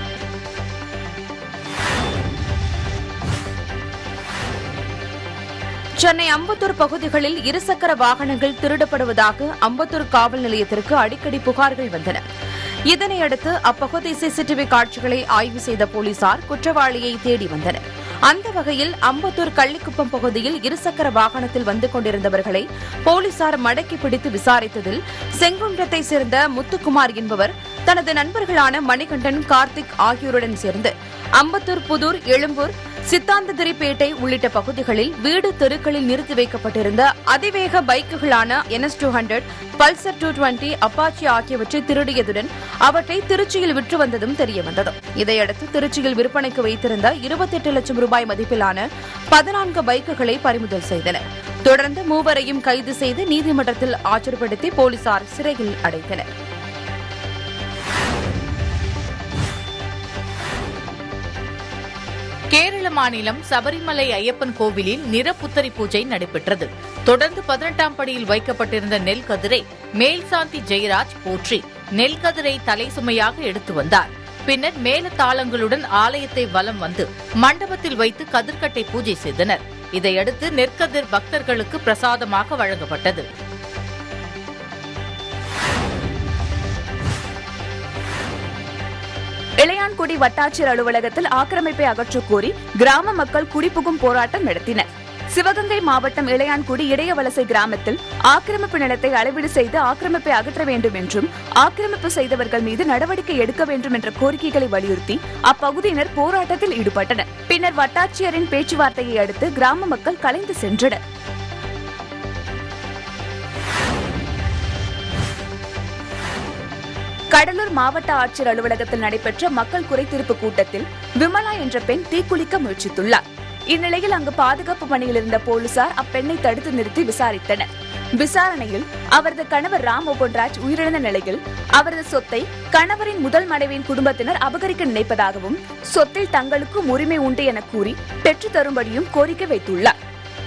சென்னை அம்பத்தூர் பகுதிகளில் இருசக்கர வாகனங்கள் திருடப்படுவதாக அம்பத்தூர் காவல் நிலையத்திற்கு அடிக்கடி புகார்கள் வந்தன இதனையடுத்து அப்பகுதி சிசிடிவி காட்சிகளை ஆய்வு செய்த போலீசார் குற்றவாளியை தேடி வந்தனர் அந்த வகையில் அம்பத்தூர் கள்ளிக்குப்பம் பகுதியில் இருசக்கர வாகனத்தில் வந்து கொண்டிருந்தவர்களை போலீசார் மடக்கி பிடித்து விசாரித்ததில் செங்குன்றத்தை சேர்ந்த முத்துக்குமார் என்பவர் தனது நண்பர்களான மணிகண்டன் கார்த்திக் ஆகியோருடன் சேர்ந்து அம்பத்தூர் புதூர் எழும்பூர் சித்தாந்தகிரிப்பேட்டை உள்ளிட்ட பகுதிகளில் வீடு தெருக்களில் நிறுத்தி வைக்கப்பட்டிருந்த அதிவேக பைக்குகளான NS two hundred Pulsar two twenty Apache ஆகியவற்றை திருடியதுடன் அவற்றை திருச்சியில் விற்று வந்ததும் தெரியவந்தது இதையடுத்து திருச்சியில் விற்பனைக்கு வைத்திருந்த இருபத்தெட்டு லட்சம் ரூபாய் மதிப்பிலான பதினான்கு பைக்குகளை பறிமுதல் செய்தனர் தொடர்ந்து மூவரையும் கைது செய்து நீதிமன்றத்தில் ஆஜர்படுத்தி போலீசார் சிறையில் அடைத்தனர் கேரள மாநிலம் சபரிமலை ஐயப்பன் கோவிலில் நிறப்புத்தரி பூஜை நடைபெற்றது தொடர்ந்து பதினெட்டாம் படியில் வைக்கப்பட்டிருந்த நெல் கதிரை மேல்சாந்தி ஜெயராஜ் போற்றி நெல் கதிரை தலை சுமையாக எடுத்து வந்தார் பின்னர் மேல தாளங்களுடன் ஆலயத்தை வலம் வந்து மண்டபத்தில் வைத்து கதிர்கட்டை பூஜை செய்தனர் இதையடுத்து நெற்கதிர் பக்தர்களுக்கு பிரசாதமாக வழங்கப்பட்டது இளையான்குடி வட்டாட்சியர் அலுவலகத்தில் ஆக்கிரமிப்பை அகற்றக் கோரி கிராம மக்கள் குடிபுகும் போராட்டம் நடத்தினர் சிவகங்கை மாவட்டம் இளையான்குடி இடையவலசை கிராமத்தில் ஆக்கிரமிப்பு நிலத்தை அளவீடு செய்து ஆக்கிரமிப்பை அகற்ற வேண்டும் என்றும் ஆக்கிரமிப்பு செய்தவர்கள் மீது நடவடிக்கை எடுக்க வேண்டும் என்ற கோரிக்கைகளை வலியுறுத்தி அப்பகுதியினர் போராட்டத்தில் ஈடுபட்டனர் பின்னர் வட்டாட்சியரின் பேச்சுவார்த்தையை அடுத்து கிராம மக்கள் கலைந்து சென்றனர் கடலூர் மாவட்ட ஆட்சியர் அலுவலகத்தில் நடைபெற்ற மக்கள் குறைதீர்ப்பு கூட்டத்தில் விமலா என்ற பெண் தீக்குளிக்க முயற்சித்துள்ளார் இந்நிலையில் அங்கு பாதுகாப்பு பணியில் இருந்த போலீசார் அப்பெண்ணை தடுத்து நிறுத்தி விசாரித்தனர் விசாரணையில் அவரது கணவர் ராம் ஒபன்ராஜ் உயிரிழந்த நிலையில் அவரது சொத்தை கணவரின் முதல் மனைவியின் குடும்பத்தினர் அபகரிக்க நினைப்பதாகவும் சொத்தில் தங்களுக்கும் உரிமை உண்டு என கூறி பெற்றுத் தரும்படியும் கோரிக்கை வைத்துள்ளார்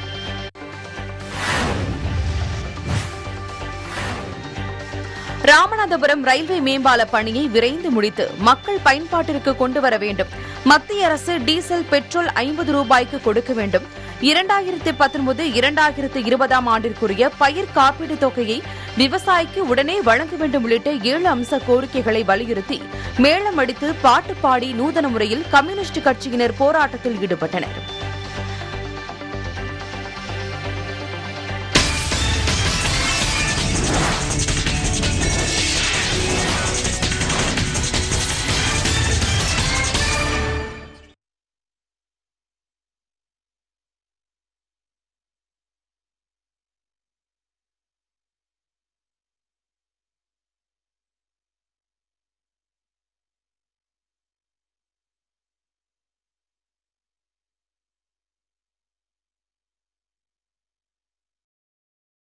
ராமநாதபுரம் ரயில்வே மேம்பால பணியை விரைந்து முடித்து மக்கள் பயன்பாட்டிற்கு கொண்டு வர வேண்டும் மத்திய அரசு டீசல் பெட்ரோல் ஐம்பது ரூபாய்க்கு கொடுக்க வேண்டும் இரண்டாயிரத்து பத்தொன்பது இரண்டாயிரத்து இருபதாம் ஆண்டிற்குரிய பயிர் காப்பீடு தொகையை விவசாயிக்கு உடனே வழங்க வேண்டும் உள்ளிட்ட ஏழு அம்ச கோரிக்கைகளை வலியுறுத்தி மேளம் அடித்து பாட்டு பாடி நூதன முறையில் கம்யூனிஸ்ட் கட்சியினர் போராட்டத்தில் ஈடுபட்டனர்